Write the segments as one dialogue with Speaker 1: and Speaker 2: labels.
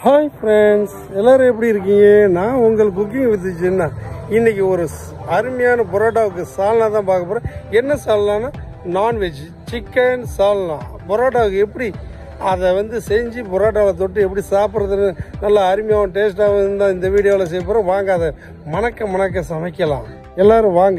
Speaker 1: hi friends எல்லாரும் எப்படி இருக்கீங்க நான் உங்கள் குக்கிங் வித் சின்ன இன்னைக்கு ஒரு ஸ்- அருமையான பரோட்டாவுக்கு சால்னா தான் பார்க்க போகிறேன் என்ன சால்னானா நான்வெஜ் சிக்கன் சால்னா பரோட்டாவுக்கு எப்படி அதை வந்து செஞ்சு பரோட்டாவில் தொட்டு எப்படி சாப்பிட்றதுன்னு நல்லா அருமையாகவும் டேஸ்ட்டாகவும் இருந்தால் இந்த வீடியோவில் செய்ய போகிறோம் வாங்க அதை மணக்க மணக்க சமைக்கலாம் எல்லாரும் வாங்க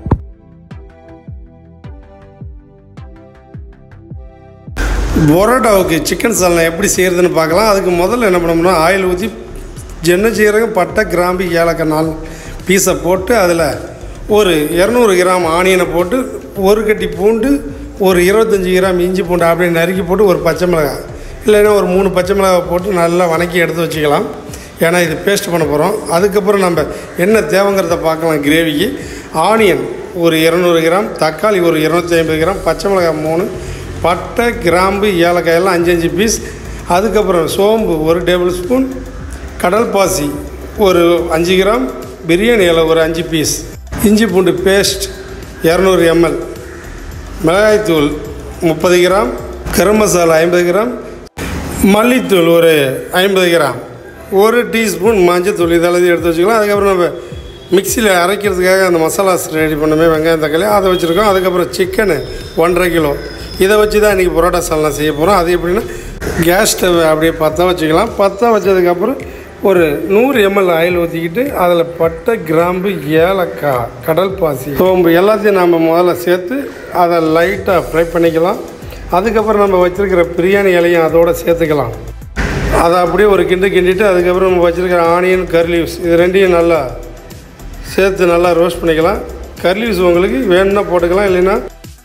Speaker 1: பரோட்டாவுக்கு சிக்கன் சால்னா எப்படி செய்கிறதுன்னு பார்க்கலாம் அதுக்கு முதல்ல என்ன பண்ணோம்னா ஆயில் ஊற்றி ஜென்ன சீரகம் பட்டை கிராம்பு ஏலக்காய் நாலு பீஸை போட்டு அதில் ஒரு இரநூறு கிராம் ஆனியனை போட்டு ஒரு கட்டி பூண்டு ஒரு இருபத்தஞ்சி கிராம் இஞ்சி பூண்டு அப்படியே நறுக்கி போட்டு ஒரு பச்சை மிளகாய் இல்லைன்னா ஒரு மூணு பச்சை மிளகாய் போட்டு நல்லா வணக்கி எடுத்து வச்சுக்கலாம் ஏன்னா இது பேஸ்ட் பண்ண போகிறோம் அதுக்கப்புறம் நம்ம என்ன தேவைங்கிறத பார்க்கலாம் கிரேவிக்கு ஆனியன் ஒரு இரநூறு கிராம் தக்காளி ஒரு இரநூத்தி ஐம்பது கிராம் பச்சை மிளகாய் மூணு பட்டை கிராம்பு ஏலக்காய் எல்லாம் அஞ்சு அஞ்சு பீஸ் அதுக்கப்புறம் சோம்பு ஒரு டேபிள் ஸ்பூன் கடல் பாசி ஒரு அஞ்சு கிராம் பிரியாணி இலை ஒரு அஞ்சு பீஸ் இஞ்சி பூண்டு பேஸ்ட் இரநூறு எம்எல் மிளகாய்த்தூள் முப்பது கிராம் கரம் மசாலா ஐம்பது கிராம் மல்லித்தூள் ஒரு ஐம்பது கிராம் ஒரு டீஸ்பூன் மஞ்சத்தூள் இதெல்லாம் எடுத்து வச்சுக்கலாம் அதுக்கப்புறம் நம்ம மிக்சியில் அரைக்கிறதுக்காக அந்த மசாலாஸ் ரெடி பண்ணமே வெங்காயம் தக்காளி அதை வச்சுருக்கோம் அதுக்கப்புறம் சிக்கனு ஒன்றரை கிலோ இதை வச்சு தான் இன்றைக்கி பரோட்டா சால்னா செய்ய போகிறோம் அது எப்படின்னா கேஸ் ஸ்டவ் அப்படியே பற்ற வச்சுக்கலாம் பற்ற வச்சதுக்கப்புறம் ஒரு நூறு எம்எல் ஆயில் ஊற்றிக்கிட்டு அதில் பட்டை கிராம்பு ஏலக்காய் கடல் பாசி சோம்பு எல்லாத்தையும் நம்ம முதல்ல சேர்த்து அதை லைட்டாக ஃப்ரை பண்ணிக்கலாம் அதுக்கப்புறம் நம்ம வச்சுருக்கிற பிரியாணி இலையும் அதோடு சேர்த்துக்கலாம் அதை அப்படியே ஒரு கிண்டு கிண்டிட்டு அதுக்கப்புறம் நம்ம வச்சுருக்கிற ஆனியன் கர்லீவ்ஸ் இது ரெண்டையும் நல்லா சேர்த்து நல்லா ரோஸ்ட் பண்ணிக்கலாம் கர்லீவ்ஸ் உங்களுக்கு வேணும்னா போட்டுக்கலாம் இல்லைன்னா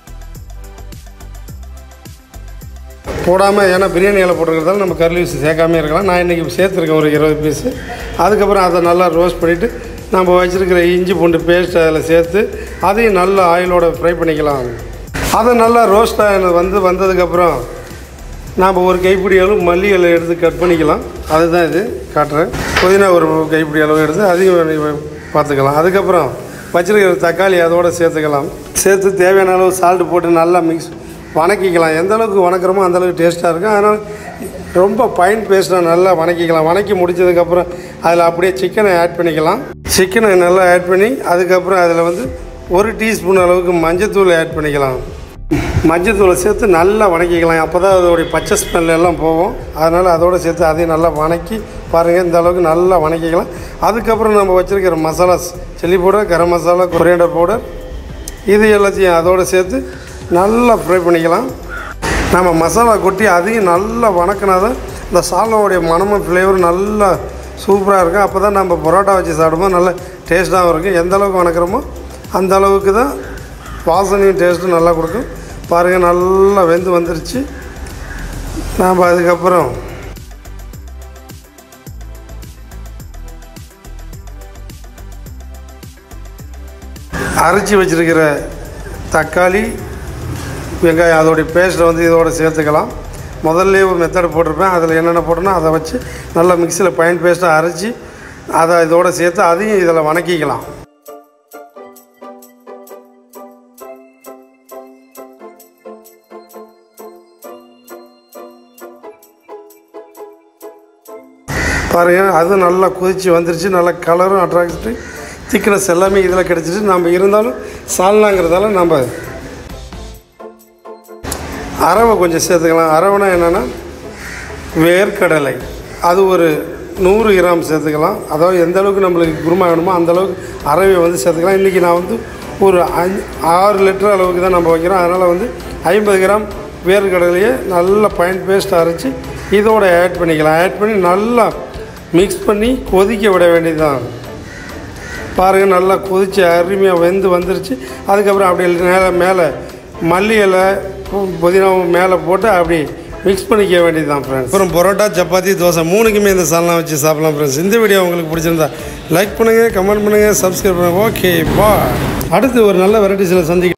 Speaker 1: போடாமல் ஏன்னா பிரியாணி இலை போட்டுருக்கிறதால நம்ம கர்லீவ்ஸ் சேர்க்காம இருக்கலாம் நான் இன்றைக்கி சேர்த்துருக்கேன் ஒரு இருபது பீஸு அதுக்கப்புறம் அதை நல்லா ரோஸ்ட் பண்ணிவிட்டு நம்ம வச்சுருக்கிற இஞ்சி பூண்டு பேஸ்ட் அதில் சேர்த்து அதையும் நல்லா ஆயிலோட ஃப்ரை பண்ணிக்கலாம் அதை நல்லா ரோஸ்ட் ஆனது வந்து வந்ததுக்கப்புறம் நாம் ஒரு கைப்பிடி அளவு மல்லி இலை எடுத்து கட் பண்ணிக்கலாம் அதுதான் இது காட்டுறேன் புதினா ஒரு கைப்பிடி அளவு எடுத்து அதையும் நீ பார்த்துக்கலாம் அதுக்கப்புறம் வச்சிருக்கிற தக்காளி அதோடு சேர்த்துக்கலாம் சேர்த்து தேவையான அளவு சால்ட் போட்டு நல்லா மிக்ஸ் வணக்கிக்கலாம் எந்த அளவுக்கு வணக்கிறோமோ அந்த அளவுக்கு டேஸ்ட்டாக இருக்கும் அதனால் ரொம்ப பைன் பேஸ்ட்டாக நல்லா வணக்கிக்கலாம் வணக்கி முடிச்சதுக்கப்புறம் அதில் அப்படியே சிக்கனை ஆட் பண்ணிக்கலாம் சிக்கனை நல்லா ஆட் பண்ணி அதுக்கப்புறம் அதில் வந்து ஒரு டீஸ்பூன் அளவுக்கு மஞ்சத்தூள் ஆட் பண்ணிக்கலாம் மஞ்சத்தூளை சேர்த்து நல்லா வணக்கிக்கலாம் அப்போ தான் அதோடைய பச்சை ஸ்மெல் எல்லாம் போகும் அதனால் அதோடு சேர்த்து அதையும் நல்லா வணக்கி பாருங்கள் இந்த அளவுக்கு நல்லா வணக்கிக்கலாம் அதுக்கப்புறம் நம்ம வச்சுருக்கிற masalas chilli powder garam masala coriander powder இது எல்லாத்தையும் அதோடு சேர்த்து நல்லா ஃப்ரை பண்ணிக்கலாம் நம்ம மசாலா கொட்டி அதையும் நல்லா வணக்கினா தான் இந்த சால்னாவுடைய மனமும் ஃப்ளேவரும் நல்லா சூப்பராக இருக்கும் அப்போ தான் நம்ம பரோட்டா வச்சு சாப்பிடும்போது நல்லா டேஸ்ட்டாகவும் இருக்கும் எந்த அளவுக்கு வணக்கிறோமோ அந்த அளவுக்கு தான் வாசனையும் டேஸ்ட்டும் நல்லா கொடுக்கும் பாருங்கள் நல்லா வெந்து வந்துருச்சு நாம் அதுக்கப்புறம் அரைச்சி வச்சிருக்கிற தக்காளி வெங்காயம் அதோடைய பேஸ்ட்டை வந்து இதோட சேர்த்துக்கலாம் முதல்ல ஒரு மெத்தட் போட்டிருப்பேன் அதில் என்னென்ன போட்டோன்னா அதை வச்சு நல்லா மிக்சியில் பைன் பேஸ்ட்டாக அரைச்சி அதை இதோட சேர்த்து அதையும் இதில் வணக்கிக்கலாம் பாருங்கள் அது நல்லா கொதிச்சு வந்துருச்சு நல்லா கலரும் அட்ராக்ட்டு திக்னஸ் எல்லாமே இதில் கிடச்சிட்டு நம்ம இருந்தாலும் சால்னாங்கிறதால நம்ம அரவை கொஞ்சம் சேர்த்துக்கலாம் அரவைனா என்னென்னா வேர்க்கடலை அது ஒரு நூறு கிராம் சேர்த்துக்கலாம் அதாவது எந்த அளவுக்கு நம்மளுக்கு குருமா வேணுமோ அந்த அளவுக்கு அரவையை வந்து சேர்த்துக்கலாம் இன்றைக்கி நான் வந்து ஒரு அஞ்சு ஆறு லிட்டர் அளவுக்கு தான் நம்ம வைக்கிறோம் அதனால் வந்து ஐம்பது கிராம் வேர்க்கடலையை நல்லா பயன் பேஸ்ட் அரைச்சி இதோட ஆட் பண்ணிக்கலாம் ஆட் பண்ணி நல்லா மிக்ஸ் பண்ணி கொதிக்க விட வேண்டியதுதான் பாருங்கள் நல்லா கொதிச்சு அருமையாக வெந்து வந்துருச்சு அதுக்கப்புறம் அப்படியே மேலே மேலே மல்லி இலை பு- புதினாவும் மேலே போட்டு அப்படி மிக்ஸ் பண்ணிக்க வேண்டியது தான் ஃப்ரெண்ட்ஸ் அப்புறம் பரோட்டா சப்பாத்தி தோசை மூணுக்குமே இந்த சால்னா வச்சு சாப்பிடலாம் ஃப்ரெண்ட்ஸ் இந்த வீடியோ உங்களுக்கு பிடிச்சிருந்தா லைக் பண்ணுங்கள் கமெண்ட் பண்ணுங்கள் சப்ஸ்கிரைப் பண்ணுங்கள் ஓகே பா அடுத்து ஒரு நல்ல வெரைட்டிஸில் சந்திக்க